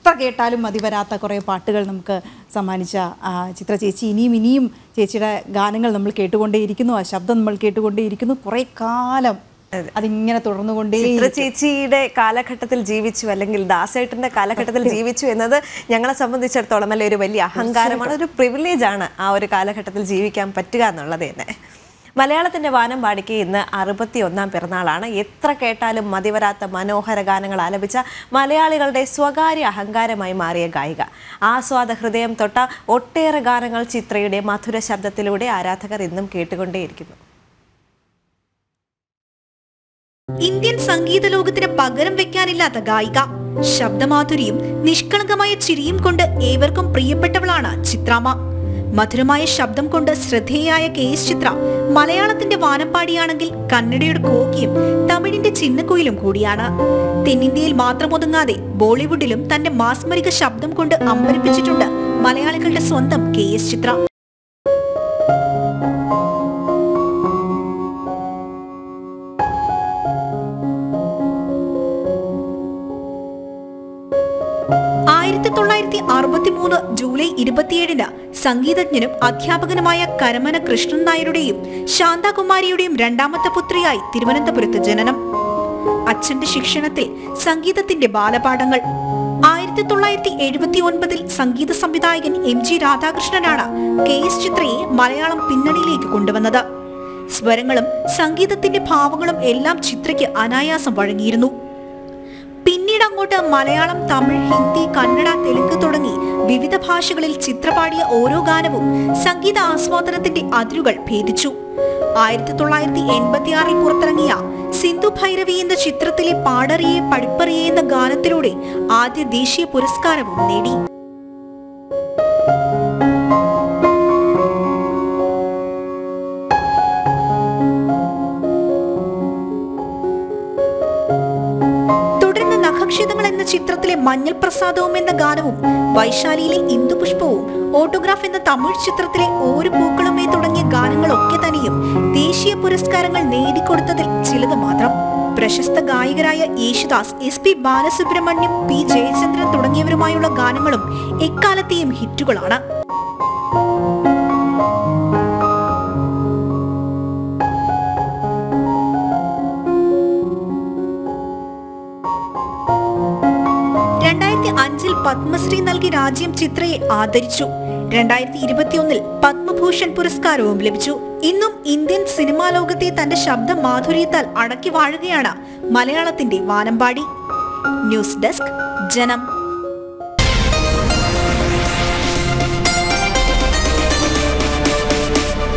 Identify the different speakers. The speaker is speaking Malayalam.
Speaker 1: എത്ര കേട്ടാലും മതി വരാത്ത കുറേ പാട്ടുകൾ നമുക്ക് സമ്മാനിച്ച ആ, ചിത്ര ചേച്ചി ഇനിയും ഇനിയും ചേച്ചിയുടെ ഗാനങ്ങൾ നമ്മൾ കേട്ടുകൊണ്ടേയിരിക്കുന്നു ആ ശബ്ദം നമ്മൾ കേട്ടുകൊണ്ടേയിരിക്കുന്നു കുറേ കാലം അതിങ്ങനെ തുടർന്നുകൊണ്ടേ
Speaker 2: ചിത്ര ചേച്ചിയുടെ കാലഘട്ടത്തിൽ ജീവിച്ചു അല്ലെങ്കിൽ ദാസേട്ടന്റെ കാലഘട്ടത്തിൽ ജീവിച്ചു എന്നത് ഞങ്ങളെ സംബന്ധിച്ചിടത്തോളം അല്ലെ ഒരു വലിയ അഹങ്കാരമാണ് ഒരു പ്രിവിലേജ് ആണ് ആ ഒരു കാലഘട്ടത്തിൽ ജീവിക്കാൻ പറ്റുക എന്നുള്ളത് തന്നെ മലയാളത്തിന്റെ വാനം പാടിക്ക് ഇന്ന് അറുപത്തി ഒന്നാം പിറന്നാളാണ് എത്ര കേട്ടാലും മതിവരാത്ത മനോഹര ഗാനങ്ങൾ ആലപിച്ച മലയാളികളുടെ സ്വകാര്യ അഹങ്കാരമായി മാറിയ ഗായിക ആസ്വാദ ഹൃദയം തൊട്ട ഒട്ടേറെ ഗാനങ്ങൾ ചിത്രയുടെ മധുര ശബ്ദത്തിലൂടെ ആരാധകർ ഇന്നും കേട്ടുകൊണ്ടേയിരിക്കുന്നു
Speaker 3: ഇന്ത്യൻ സംഗീത ലോകത്തിന് പകരം വെക്കാനില്ലാത്ത ഗായിക ശബ്ദമാധുരിയും നിഷ്കളങ്കമായ ചിരിയും കൊണ്ട് ഏവർക്കും പ്രിയപ്പെട്ടവളാണ് ചിത്രാമ്മ മധുരമായ ശബ്ദം കൊണ്ട് ശ്രദ്ധേയായ കെ എസ് ചിത്ര മലയാളത്തിന്റെ വാനപ്പാടിയാണെങ്കിൽ കന്നഡയുടെ കോകിയും തമിഴിന്റെ ചിന്നക്കുയിലും കൂടിയാണ് തെന്നിന്ത്യയിൽ മാത്രം ഒതുങ്ങാതെ ബോളിവുഡിലും തന്റെ മാസ്മരിക ശബ്ദം കൊണ്ട് അമ്പരിപ്പിച്ചിട്ടുണ്ട് മലയാളികളുടെ സ്വന്തം കെ എസ് ചിത്ര ആയിരത്തി തൊള്ളായിരത്തി അറുപത്തി മൂന്ന് ജൂലൈ ഇരുപത്തിയേഴിന് സംഗീതജ്ഞനും അധ്യാപകനുമായ കരമന കൃഷ്ണൻ നായരുടെയും ശാന്താകുമാരിയുടെയും രണ്ടാമത്തെ പുത്രിയായി തിരുവനന്തപുരത്ത് ജനനം അച്ഛന്റെ ശിക്ഷണത്തിൽ സംഗീതത്തിന്റെ ബാലപാഠങ്ങൾ ആയിരത്തി തൊള്ളായിരത്തി എഴുപത്തി ഒൻപതിൽ സംഗീത സംവിധായകൻ എം ജി രാധാകൃഷ്ണനാണ് കെ എസ് ചിത്രയെ മലയാളം പിന്നണിയിലേക്ക് കൊണ്ടുവന്നത് സ്വരങ്ങളും സംഗീതത്തിന്റെ ഭാവങ്ങളും എല്ലാം ചിത്രയ്ക്ക് അനായാസം വഴങ്ങിയിരുന്നു പിന്നീട് അങ്ങോട്ട് മലയാളം തമിഴ് ഹിന്ദി കന്നഡ തെലുങ്ക് തുടങ്ങി വിവിധ ഭാഷകളിൽ ചിത്രപാടിയ ഓരോ ഗാനവും സംഗീത ആസ്വാദനത്തിന്റെ അതിരുകൾ ഭേദിച്ചു ആയിരത്തി തൊള്ളായിരത്തി എൺപത്തിയാറിൽ പുറത്തിറങ്ങിയ സിന്ധു ഭൈരവി എന്ന ചിത്രത്തിലെ പാടറിയെ പഠിപ്പറിയെ എന്ന ഗാനത്തിലൂടെ ആദ്യ ദേശീയ പുരസ്കാരവും നേടി തുടർന്ന് നഖക്ഷതങ്ങൾ എന്ന ചിത്രത്തിലെ മഞ്ഞൾ പ്രസാദവും എന്ന ഗാനവും വൈശാലിയിലെ ഇന്ദുപുഷ്പവും ഓട്ടോഗ്രാഫ് എന്ന തമിഴ് ചിത്രത്തിലെ ഓരോ പൂക്കളുമേ തുടങ്ങിയ ഗാനങ്ങളൊക്കെ തന്നെയും ദേശീയ പുരസ്കാരങ്ങൾ നേടിക്കൊടുത്തതിൽ ചിലത് മാത്രം പ്രശസ്ത ഗായകരായ യേശുദാസ് എസ് പി ബാലസുബ്രഹ്മണ്യം പി ജയചന്ദ്രൻ തുടങ്ങിയവരുമായുള്ള ഗാനങ്ങളും എക്കാലത്തെയും ഹിറ്റുകളാണ് രണ്ടായിരത്തി അഞ്ചിൽ പത്മശ്രീ നൽകി രാജ്യം ചിത്രയെ ആദരിച്ചു രണ്ടായിരത്തി ഇരുപത്തിയൊന്നിൽ പത്മഭൂഷൺ പുരസ്കാരവും ലഭിച്ചു ഇന്നും ഇന്ത്യൻ സിനിമാ ലോകത്തെ തന്റെ ശബ്ദ മാധുര്യത്താൽ അടക്കി വാഴുകയാണ് മലയാളത്തിന്റെ വാനമ്പാടി ന്യൂസ് ഡെസ്ക് ജനം